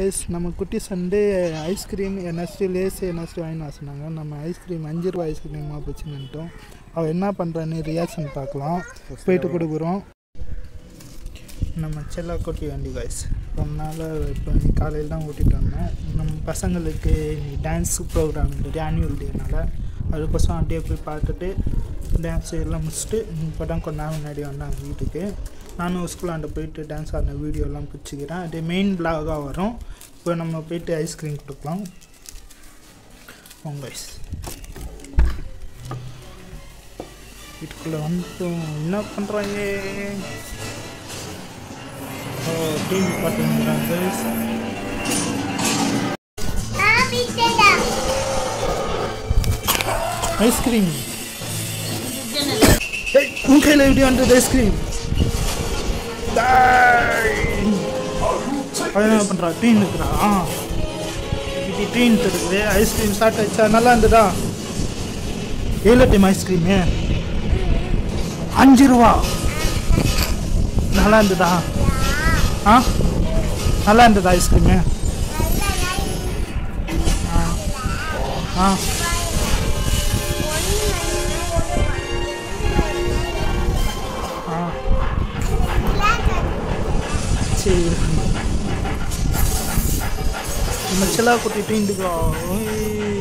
guys நம்ம குட்டிஸ் வந்து ice cream NST lace NST வாங்கி வர சொன்னாங்க நம்ம ஐஸ்கிரீம் அஞ்சு ரூபா ஐஸ்கிரீமாக போச்சுன்னுட்டோம் அவள் என்ன பண்ணுறான்னு ரியாக்ஷன் பார்க்கலாம் போயிட்டு கொடுக்குறோம் நம்ம செல்லா குட்டி வண்டி கைஸ் ரொம்ப நாள் இப்போ நீ காலையில் தான் ஓட்டிட்டு வந்தோம் நம்ம பசங்களுக்கு நீ டான்ஸ் ப்ரோக்ராம் இருந்தது ஆனுவல் டேனால அதுக்கோசம் அப்படியே போய் பார்த்துட்டு டான்ஸ் எல்லாம் முடிச்சுட்டு இப்போ தான் கொஞ்ச நாள் முன்னாடி வந்தாங்க வீட்டுக்கு நானும் ஸ்கூலாண்ட போயிட்டு டான்ஸ் ஆடின வீடியோலாம் பிடிச்சிக்கிறேன் அது மெயின் பிளாகாக வரும் இப்போ நம்ம போயிட்டு ஐஸ்கிரீம் கொடுக்கலாம் கைஸ் வீட்டுக்குள்ளே வந்துட்டோம் என்ன பண்ணுறாங்க ஓ டிவி பார்த்துக்கிறாங்க கைஸ் ஐஸ்கிரீம் ஏய் உன் கையில் எப்படி வந்தது ஐஸ்கிரீம் அவன் என்ன பண்ணுறா டீன் இருக்கிறா ஆ இப்படி டீன் இருக்குது ஐஸ்கிரீம் ஸ்டார்ட் ஆயிடுச்சா நல்லா இருந்ததா ஏழு டைம் ஐஸ்கிரீமு அஞ்சு ரூபா நல்லா இருந்ததா ஆ நல்லா இருந்ததா ஐஸ்கிரீமு ஆ ஆ ஆ சரி நம்ம செல்லா குட்டி டீண்டுக்கா